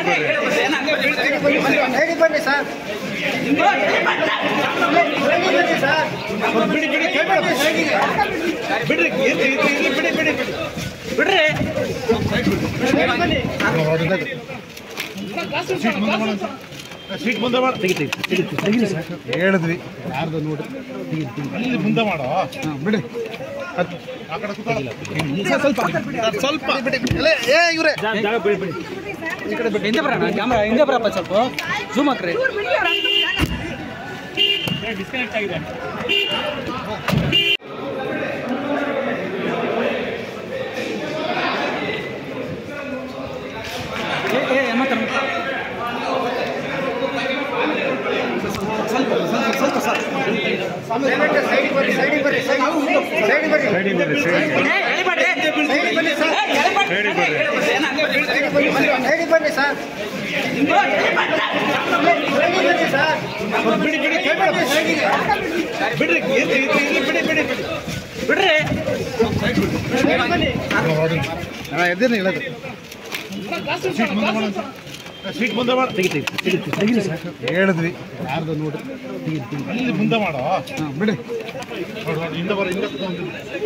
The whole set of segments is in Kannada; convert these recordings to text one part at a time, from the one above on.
ಹೇಳಿ ಬನ್ನಿ ಸರ್ ಹೇಳಿ ಬನ್ನಿ ಸರ್ ಬಿಡಿ ಬಿಡಿ ಕೈ ಬಿಡಿ ಬಿಡ್ರಿ ಇರ್ಲಿ ಇರ್ಲಿ ಇರ್ಲಿ ಬಿಡಿ ಬಿಡಿ ಬಿಡಿ ಬಿಡ್ರಿ ಸೀಟ್ ಮುಂದೆ ಮಾಡ ಹೇಳಿದ್ವಿ ಅಲ್ಲಿ ಮುಂದೆ ಮಾಡೋ ಬಿಡಿ ಆ ಕಡೆ ಕೂತ್ಕೊಳ್ಳೋ. ಸ್ವಲ್ಪ ಸ್ವಲ್ಪ ಬಿಡಿ ಎಲೆ, ಏ ಇವ್ರೆ ಈ ಕಡೆ ಬಿಟ್ಟು ಹಿಂದೆ ಬರೋಣ ಕ್ಯಾಮ್ರಾ ಹಿಂದೆ ಬರಪ್ಪ ಸ್ವಲ್ಪ ಜೂಮ್ ಹಾಕ್ರಿ ಏ, ಏ, ಅಮ್ಮ ತಮ್ಮ. ದಯವಿಟ್ಟು ಸೈಡಿಗೆ ಬರ್ರಿ ಸೈಡಿಗೆ ಬರ್ರಿ ಸೈಡಿಗೆ ಬರ್ರಿ ಸೈಡಿಗೆ ಬರ್ರಿ ಸೈಡಿಗೆ ಬನ್ನಿ ಸರ್ ಸೈಡಿಗೆ ಬನ್ನಿ ಸೈಡಿಗೆ ಬನ್ನಿ ಸರ್ ಸೈಡಿಗೆ ಬನ್ನಿ ಸರ್ ಬಿಡಿ ಬಿಡಿ ಕೈ ಬಿಡಿ ಸೈಡಿಗೆ ಬಿಡ್ರಿ ಇರ್ಲಿ ಇರ್ಲಿ ಇರ್ಲಿ ಬಿಡಿ ಬಿಡಿ ಬಿಡಿ ಬಿಡ್ರಿ ನಾನು ಎದ್ದೇನೆ ಹೇಳೋದು ಸೀಟ್ ಮುಂದೆ ಮಾಡ ಸೀಟ್ ಮುಂದೆ ಮಾಡ ಹೇಳಿದ್ವಿ ಅಲ್ಲಿ ಮುಂದೆ ಮಾಡೋ ಬಿಡಿ ನೋಡು, ನೋಡು, ಹಿಂದೆ ಬರೋ ಹಿಂದೆ ಕೂತ್ಕೊಂಡು.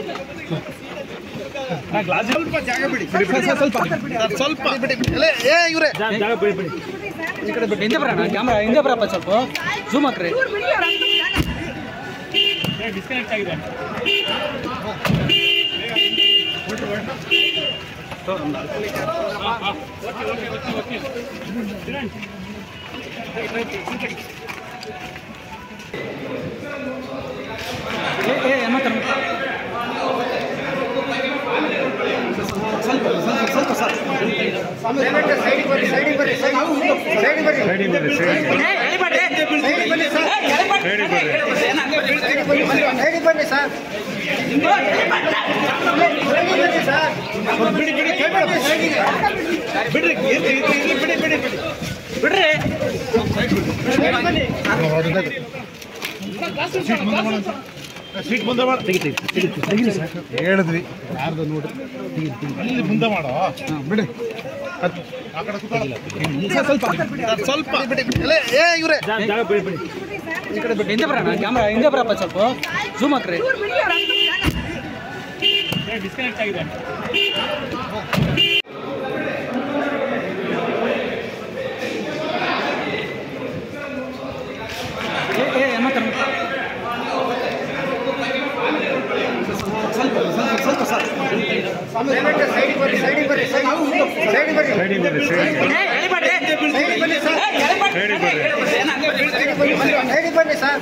ಗ್ಲಾಸ್ ಸ್ವಲ್ಪ ಜಾಗ ಬಿಡಿ ಸ್ವಲ್ಪ ಸ್ವಲ್ಪ ಬಿಡಿ ಎಲೆ, ಏ ಇವ್ರೆ ಈ ಕಡೆ ಬಿಟ್ಟು ಹಿಂದೆ ಬರೋಣ ಕ್ಯಾಮ್ರಾ ಹಿಂದೆ ಬರಪ್ಪ ಸ್ವಲ್ಪ ಜೂಮ್ ಹಾಕ್ರಿ ಏ, ಏ, ಅಮ್ಮ ತಮ್ಮ. ದಯವಿಟ್ಟು ಸೈಡಿಗೆ ಬರ್ರಿ ಸೈಡಿಗೆ ಬರ್ರಿ ಸೈಡಿಗೆ ಬರ್ರಿ ಸೈಡಿಗೆ ಬರ್ರಿ ಸೈಡಿಗೆ ಬನ್ನಿ ಸರ್ ಸೈಡಿಗೆ ಬನ್ನಿ ಸೈಡಿಗೆ ಬನ್ನಿ ಸರ್ ಸೈಡಿಗೆ ಬನ್ನಿ ಸರ್ ಬಿಡಿ ಬಿಡಿ ಕೈ ಬಿಡಿ ಸೈಡಿಗೆ ಬಿಡ್ರಿ ಇರ್ಲಿ ಇರ್ಲಿ ಇರ್ಲಿ ಬಿಡಿ ಬಿಡಿ ಬಿಡಿ ಬಿಡ್ರಿ ಸೀಟ್ ಮುಂದೆ ಮಾಡ ಸೀಟ್ ಮುಂದೆ ಮಾಡ ಹೇಳಿದ್ವಿ ಅಲ್ಲಿ ಮುಂದೆ ಮಾಡೋ ಬಿಡಿ ಆ ಕಡೆ ಕೂತ್ಕೊಳ್ಳೋ. ಸ್ವಲ್ಪ ಸ್ವಲ್ಪ ಬಿಡಿ ಎಲೆ, ಏ ಇವ್ರೆ ಈ ಕಡೆ ಬಿಟ್ಟು ಹಿಂದೆ ಬರೋಣ ಕ್ಯಾಮ್ರಾ ಹಿಂದೆ ಬರಪ್ಪ ಸ್ವಲ್ಪ ಜೂಮ್ ಹಾಕ್ರಿ ಏ, ಏ, ಅಮ್ಮ ತಮ್ಮ. ದಯವಿಟ್ಟು ಸೈಡಿಗೆ ಬರ್ರಿ ಸೈಡಿಗೆ ಬರ್ರಿ ಸೈಡಿಗೆ ಬರ್ರಿ ಸೈಡಿಗೆ ಬರ್ರಿ ಸೈಡಿಗೆ ಬನ್ನಿ ಸರ್ ಸೈಡಿಗೆ ಬನ್ನಿ ಸೈಡಿಗೆ ಬನ್ನಿ ಸರ್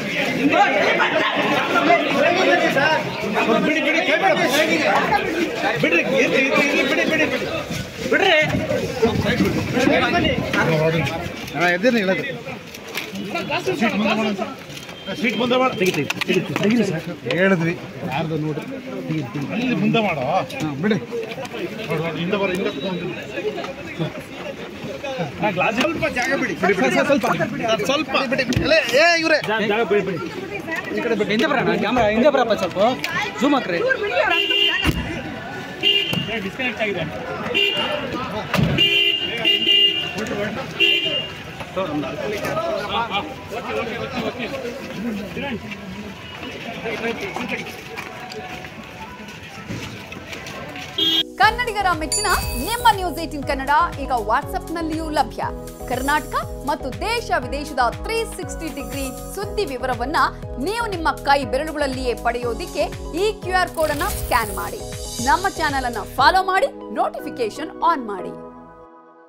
ಸೈಡಿಗೆ ಬನ್ನಿ ಸರ್ ಬಿಡಿ ಬಿಡಿ ಕೈ ಬಿಡಿ ಸೈಡಿಗೆ ಬಿಡ್ರಿ ಇರ್ಲಿ ಇರ್ಲಿ ಇರ್ಲಿ ಬಿಡಿ ಬಿಡಿ ಬಿಡಿ ಬಿಡ್ರಿ ನಾನು ಎದ್ದೇನೆ ಹೇಳೋದು ಸೀಟ್ ಮುಂದೆ ಮಾಡ ಸೀಟ್ ಮುಂದೆ ಮಾಡ ಹೇಳಿದ್ವಿ ಅಲ್ಲಿ ಮುಂದೆ ಮಾಡೋ ಬಿಡಿ ನೋಡು, ನೋಡು, ಹಿಂದೆ ಬರೋ ಹಿಂದೆ ಕೂತ್ಕೊಂಡು. ಗ್ಲಾಸ್ ಸ್ವಲ್ಪ ಜಾಗ ಬಿಡಿ ಸ್ವಲ್ಪ ಬಿಡಿ ಎಲೆ, ಏ ಇವ್ರೆ ಈ ಕಡೆ ಬಿಟ್ಟು ಹಿಂದೆ ಬರೋಣ ಕ್ಯಾಮ್ರಾ ಹಿಂದೆ ಬರಪ್ಪ ಸ್ವಲ್ಪ ಜೂಮ್ ಹಾಕ್ರಿ ಕನ್ನಡಿಗರ ಮೆಚ್ಚಿನ ನಿಮ್ಮ ನ್ಯೂಸ್ ಏಟಿನ್ ಕನ್ನಡ ಈಗ ವಾಟ್ಸ್ಆಪ್ನಲ್ಲಿಯೂ ಲಭ್ಯ ಕರ್ನಾಟಕ ಮತ್ತು ದೇಶ ವಿದೇಶದ ತ್ರೀ ಸಿಕ್ಸ್ಟಿ ಡಿಗ್ರಿ ಸುದ್ದಿ ವಿವರವನ್ನ ನೀವು ನಿಮ್ಮ ಕೈ ಬೆರಳುಗಳಲ್ಲಿಯೇ ಪಡೆಯೋದಿಕ್ಕೆ ಈ ಕ್ಯೂ ಆರ್ ಕೋಡ್ ಅನ್ನ ಸ್ಕ್ಯಾನ್ ಮಾಡಿ ನಮ್ಮ ಚಾನೆಲ್ ಅನ್ನ ಫಾಲೋ ಮಾಡಿ ನೋಟಿಫಿಕೇಶನ್ ಆನ್ ಮಾಡಿ